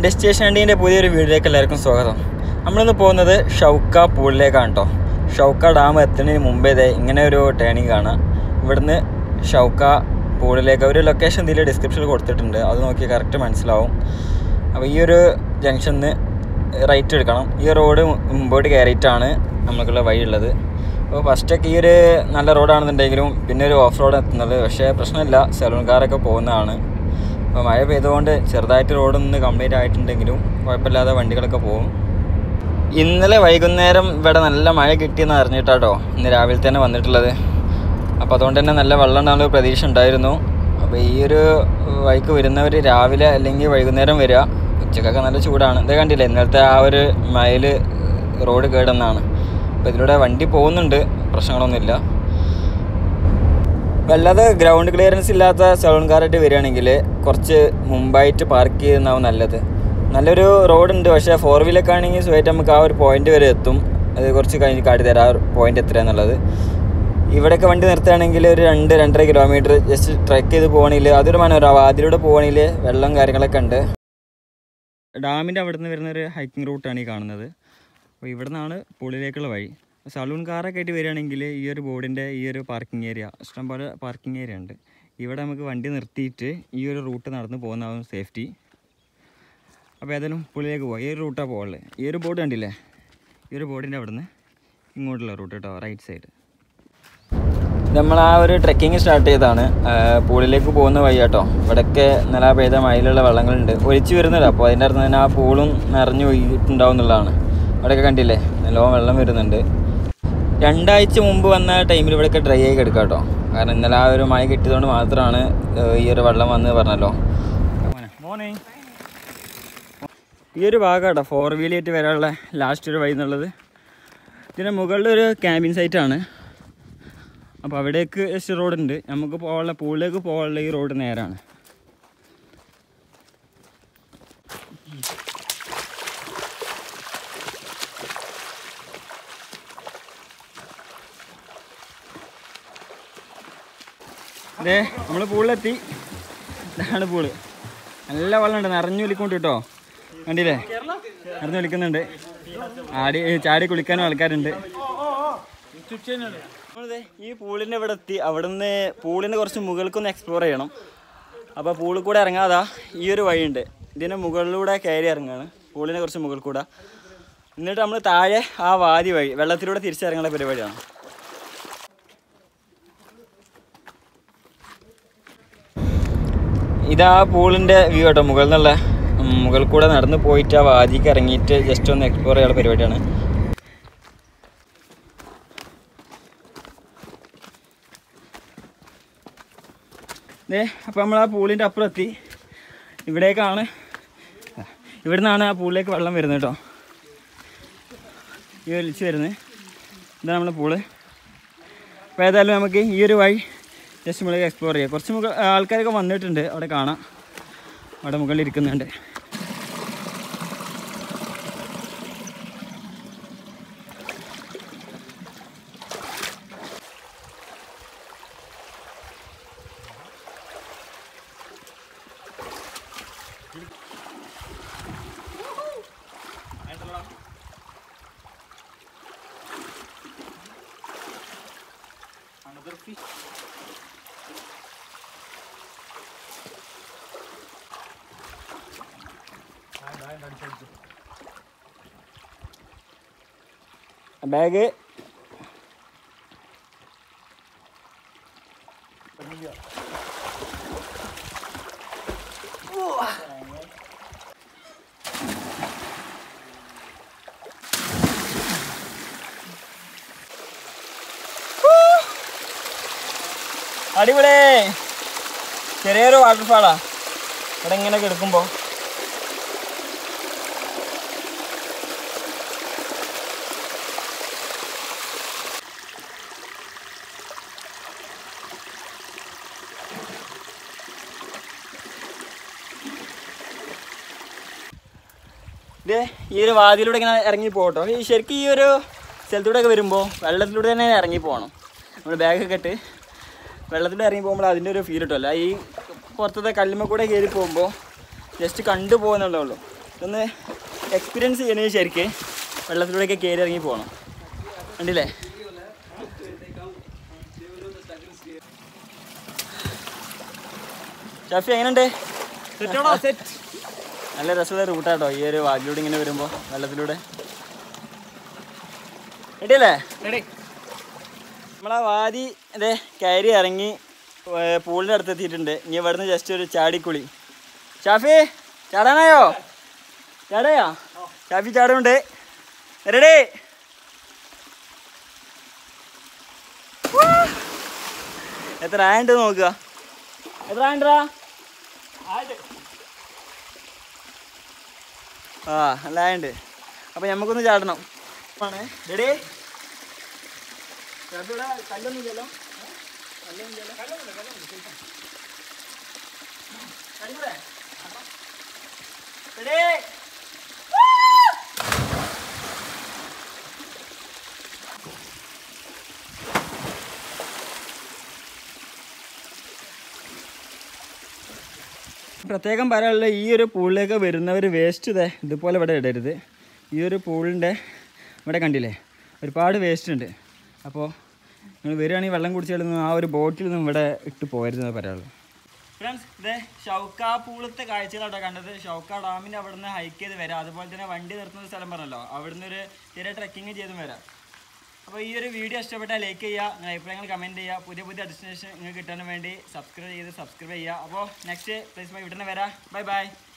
destination വണ്ടീൻ്റെ പുതിയൊരു വീഡിയോയിലേക്ക് എല്ലാവർക്കും സ്വാഗതം നമ്മളിന്ന് പോകുന്നത് ഷൗക്ക പൂളിലേക്കാണ് കേട്ടോ ഷൗക്ക ഡാം എത്തുന്നതിന് മുമ്പേ ദേ ഇങ്ങനെ ഒരു ടേണിംഗ് കാണാം ഇവിടുന്ന് ഷൗക്ക പൂളിലേക്ക് ഒരു ലൊക്കേഷൻ ഇതിൽ ഡിസ്ക്രിപ്ഷനിൽ കൊടുത്തിട്ടുണ്ട് അത് നോക്കി കറക്റ്റ് മനസ്സിലാവും അപ്പോൾ ഈ ഒരു ജംഗ്ഷനിൽ റൈറ്റ് എടുക്കണം ഈ റോഡ് മുമ്പോട്ട് കയറിയിട്ടാണ് നമുക്കുള്ള വഴിയുള്ളത് അപ്പോൾ ഫസ്റ്റൊക്കെ ഈ ഒരു നല്ല റോഡാണെന്നുണ്ടെങ്കിലും പിന്നെ ഒരു ഓഫ് റോഡ് എത്തുന്നത് പക്ഷേ പ്രശ്നമില്ല സലൂൺ കാറൊക്കെ പോകുന്നതാണ് അപ്പോൾ മഴ പെയ്തുകൊണ്ട് ചെറുതായിട്ട് റോഡൊന്ന് കംപ്ലീറ്റ് ആയിട്ടുണ്ടെങ്കിലും കുഴപ്പമില്ലാതെ വണ്ടികളൊക്കെ പോകും ഇന്നലെ വൈകുന്നേരം ഇവിടെ നല്ല മഴ കിട്ടിയെന്ന് അറിഞ്ഞിട്ടാട്ടോ ഇന്ന് രാവിലെ തന്നെ വന്നിട്ടുള്ളത് അപ്പോൾ അതുകൊണ്ട് തന്നെ നല്ല വെള്ളം ഉണ്ടാകുന്ന ഒരു പ്രതീക്ഷ ഉണ്ടായിരുന്നു അപ്പോൾ ഈ ഒരു വഴിക്ക് വരുന്നവർ രാവിലെ അല്ലെങ്കിൽ വൈകുന്നേരം വരിക ഉച്ചക്കൊക്കെ നല്ല ചൂടാണ് ഇത് കണ്ടില്ലേ ഇന്നലത്തെ ആ ഒരു മയിൽ റോഡ് കേടുന്നാണ് അപ്പോൾ ഇതിലൂടെ വണ്ടി പോകുന്നുണ്ട് പ്രശ്നങ്ങളൊന്നുമില്ല വല്ലാതെ ഗ്രൗണ്ട് ക്ലിയറൻസ് ഇല്ലാത്ത സലൂൺ കാറായിട്ട് വരികയാണെങ്കിൽ കുറച്ച് മുമ്പായിട്ട് പാർക്ക് ചെയ്യുന്നതാവും നല്ലത് നല്ലൊരു റോഡുണ്ട് പക്ഷേ ഫോർ വീലൊക്കെ ആണെങ്കിൽ സുഖമായിട്ട് നമുക്ക് ആ ഒരു പോയിന്റ് വരെ എത്തും അത് കുറച്ച് കഴിഞ്ഞ് കാട്ടി തരാം ആ പോയിന്റ് എത്രയാന്നുള്ളത് ഇവിടെയൊക്കെ വണ്ടി നിർത്തുകയാണെങ്കിൽ ഒരു രണ്ട് രണ്ടര കിലോമീറ്റർ ജസ്റ്റ് ട്രെക്ക് ചെയ്ത് പോകണമെങ്കിൽ അതൊരു മനോരമ അതിലൂടെ പോകണമെങ്കിൽ വെള്ളം കാര്യങ്ങളൊക്കെ ഉണ്ട് ഡാമിൻ്റെ അവിടെ നിന്ന് വരുന്ന ഒരു ഹൈക്കിംഗ് റൂട്ടാണ് ഈ കാണുന്നത് അപ്പോൾ ഇവിടെ നിന്നാണ് പുള്ളിലേക്കുള്ള വഴി സലൂൺ കാറൊക്കെ ആയിട്ട് വരികയാണെങ്കിൽ ഈ ഒരു ബോർഡിൻ്റെ ഈ ഒരു പാർക്കിംഗ് ഏരിയ ഇഷ്ടംപോലെ പാർക്കിംഗ് ഏരിയ ഉണ്ട് ഇവിടെ നമുക്ക് വണ്ടി നിർത്തിയിട്ട് ഈ ഒരു റൂട്ട് നടന്ന് പോകുന്നതാവും സേഫ്റ്റി അപ്പോൾ ഏതായാലും പുള്ളിലേക്ക് പോകാം ഈ ഒരു റൂട്ടാണ് പോകുള്ളത് ഈ ഒരു ബോർഡ് കണ്ടില്ലേ ഈ ഒരു ബോർഡിൻ്റെ അവിടെ നിന്ന് ഇങ്ങോട്ടുള്ള റൂട്ട് കേട്ടോ റൈറ്റ് സൈഡ് നമ്മൾ ആ ഒരു ട്രെക്കിങ് സ്റ്റാർട്ട് ചെയ്താണ് പൂളിലേക്ക് പോകുന്ന വഴി കേട്ടോ ഇവിടെയൊക്കെ നില പെയ്ത മയിലുള്ള വെള്ളങ്ങളുണ്ട് ഒലിച്ചു വരുന്നില്ല അപ്പോൾ അതിൻ്റെ അടുത്ത് തന്നെ ആ പൂളും നിറഞ്ഞു ഒഴുകിയിട്ടുണ്ടാവും എന്നുള്ളതാണ് ഇവിടെയൊക്കെ കണ്ടില്ലേ നല്ലോണം വെള്ളം വരുന്നുണ്ട് രണ്ടാഴ്ച മുമ്പ് വന്ന ടൈമിൽ ഇവിടെയൊക്കെ ഡ്രൈ ആയി കിടക്കുക കേട്ടോ കാരണം ഇന്നലെ ആ ഒരു മഴ കിട്ടിയതുകൊണ്ട് മാത്രമാണ് ഏഹ്, ഈ ഒരു വെള്ളം വന്ന് പറഞ്ഞല്ലോ മോർണിംഗ് ഈ ഒരു ഭാഗം കേട്ടോ ഫോർ വീലായിട്ട് വരാനുള്ള ലാസ്റ്റ് ഒരു വഴി എന്നുള്ളത് ഇതിൻ്റെ മുകളിൽ ഒരു ക്യാമ്പിൻ സൈറ്റാണ് അപ്പോൾ അവിടേക്ക് ജസ്റ്റ് റോഡുണ്ട് നമുക്ക് പോകാനുള്ള പൂളിലേക്ക് പോകാനുള്ള ഈ റോഡ് നേരാണ് അതെ നമ്മൾ പൂളിലെത്തി ഇതാണ് പൂള് നല്ല വെള്ളമുണ്ട് നിറഞ്ഞു വിളിക്കൊണ്ട് കേട്ടോ കണ്ടില്ലേ നിറഞ്ഞു വിളിക്കുന്നുണ്ട് ആടി ചാടി കുളിക്കാനും ആൾക്കാരുണ്ട് നമ്മളിതേ ഈ പൂളിൻ്റെ ഇവിടെ എത്തി അവിടെ നിന്ന് പൂളിൻ്റെ കുറച്ച് മുകൾക്കൊന്ന് എക്സ്പ്ലോർ ചെയ്യണം അപ്പോൾ പൂളിൽ കൂടെ ഇറങ്ങാതാ ഈ ഒരു വഴിയുണ്ട് ഇതിൻ്റെ മുകളിലൂടെ കയറി ഇറങ്ങാണ് പൂളിൻ്റെ കുറച്ച് മുകളിൽ കൂടെ എന്നിട്ട് നമ്മൾ താഴെ ആ വാതി വഴി വെള്ളത്തിലൂടെ തിരിച്ചിറങ്ങുന്ന പരിപാടിയാണ് ഇതാ പൂളിൻ്റെ വ്യൂ കേട്ടോ മുകളിൽ നിന്നുള്ള ഉം, മുകളിൽ കൂടെ നടന്ന് പോയിട്ട് ആ വാതിക്ക് ഇറങ്ങിയിട്ട് ജസ്റ്റ് ഒന്ന് എക്സ്പ്ലോർ ചെയ്യാനുള്ള പരിപാടിയാണ് ദേ അപ്പോൾ നമ്മൾ ആ പൂളിൻ്റെ അപ്പുറം എത്തി ഇവിടേക്കാണ് ഇവിടെ നിന്നാണ് ആ പൂളിലേക്ക് വെള്ളം വരുന്നത് കേട്ടോ ഈ ഒലിച്ച് വരുന്നത് ഇതാണ് നമ്മുടെ പൂള് അപ്പോൾ ഏതായാലും നമുക്ക് ഈ ഒരു വഴി ജസ്റ്റ് മുകളിലേക്ക് എക്സ്പ്ലോർ ചെയ്യാം കുറച്ച് മുകൾ ആൾക്കാരൊക്കെ വന്നിട്ടുണ്ട് അവിടെ കാണാം അവിടെ മുകളിൽ ഇരിക്കുന്നുണ്ട് ബാഗ് അടിപൊളി ചെറിയൊരു വാട്ടർഫാളാ ഇവിടെ ഇങ്ങനെ കിടക്കുമ്പോ ഇത് ഈ ഒരു വാതിലൂടെ ഇങ്ങനെ ഇറങ്ങി പോകട്ടോ ഈ ശരിക്കും ഈ ഒരു സ്ഥലത്തൂടെ ഒക്കെ വരുമ്പോൾ വെള്ളത്തിലൂടെ തന്നെ ഇറങ്ങി പോകണം നമ്മൾ ബാഗൊക്കെ ഇട്ട് വെള്ളത്തിലൂടെ ഇറങ്ങി പോകുമ്പോൾ അതിൻ്റെ ഒരു ഫീൽ കിട്ടുമല്ലോ ഈ പുറത്തത്തെ കല്ലുമ്മ കൂടെ കയറി പോകുമ്പോൾ ജസ്റ്റ് കണ്ടു പോകുന്നുള്ളേ ഉള്ളൂ ഒന്ന് എക്സ്പീരിയൻസ് ചെയ്യണേ ശരിക്ക് വെള്ളത്തിലൂടെയൊക്കെ കയറി ഇറങ്ങി പോകണം കണ്ടില്ലേ ഷാഫി എങ്ങനെയുണ്ട് നല്ല രസമുള്ള റൂട്ടാട്ടോ ഈ ഒരു വാഗിലൂടെ ഇങ്ങനെ വരുമ്പോൾ വെള്ളത്തിലൂടെ റെഡിയല്ലേ നമ്മളാ വാതി അതെ കയറി ഇറങ്ങി ഏർ പൂളിൻ്റെ അടുത്ത് എത്തിയിട്ടുണ്ട് ഇനി ഇവിടുന്ന് ജസ്റ്റ് ഒരു ചാടിക്കുളി ഷാഫി ചാടാനായോ ചാടയോ ഷാഫി ചാടുന്നുണ്ട് റെഡി എത്ര ആയുണ്ട് നോക്കുക എത്ര ആയുണ്ടാ ആ നല്ല ആയുണ്ട് അപ്പം നമുക്കൊന്ന് ചാടണം ആണ് റെഡി ഇവിടെ കല്ലൊന്നും ഇല്ലല്ലോ റെഡി പ്രത്യേകം പറയാനുള്ള ഈ ഒരു പൂളിലേക്ക് വരുന്നവർ വേസ്റ്റ് ഇതേ ഇതുപോലെ ഇവിടെ ഇടരുത് ഈ ഒരു പൂളിൻ്റെ ഇവിടെ കണ്ടില്ലേ ഒരുപാട് വേസ്റ്റ് ഉണ്ട് അപ്പോൾ നിങ്ങൾ വരികയാണെങ്കിൽ വെള്ളം കുടിച്ചാലൊന്നും ആ ഒരു ബോട്ടിൽ നിന്നും ഇവിടെ ഇട്ട് പോരുന്നത് പറയാനുള്ളൂ ഫ്രണ്ട്സ് ഇതേ ഷൗക്ക പൂളത്തെ കാഴ്ചകൾ അവിടെ കണ്ടത് ഷൗക്ക ഡാമിൻ്റെ അവിടെ നിന്ന് ഹൈക്ക് ചെയ്ത് വരാം അതുപോലെ തന്നെ വണ്ടി നിർത്തുന്ന സ്ഥലം പറഞ്ഞല്ലോ അവിടുന്ന് ഒരു ചെറിയ ട്രക്കിങ് ചെയ്തും വരാം അപ്പോൾ ഈ ഒരു വീഡിയോ ഇഷ്ടപ്പെട്ടാൽ ലൈക്ക് ചെയ്യുക നിങ്ങളുടെ അഭിപ്രായങ്ങൾ കമൻറ്റ് ചെയ്യുക പുതിയ പുതിയ ഡെസ്റ്റിനേഷൻ നിങ്ങൾക്ക് കിട്ടാൻ വേണ്ടി സബ്സ്ക്രൈബ് ചെയ്ത് സബ്സ്ക്രൈബ് ചെയ്യുക അപ്പോൾ നെക്സ്റ്റ് പ്ലേസ് ബൈ ഇവിടെ വരാം ബൈ ബൈ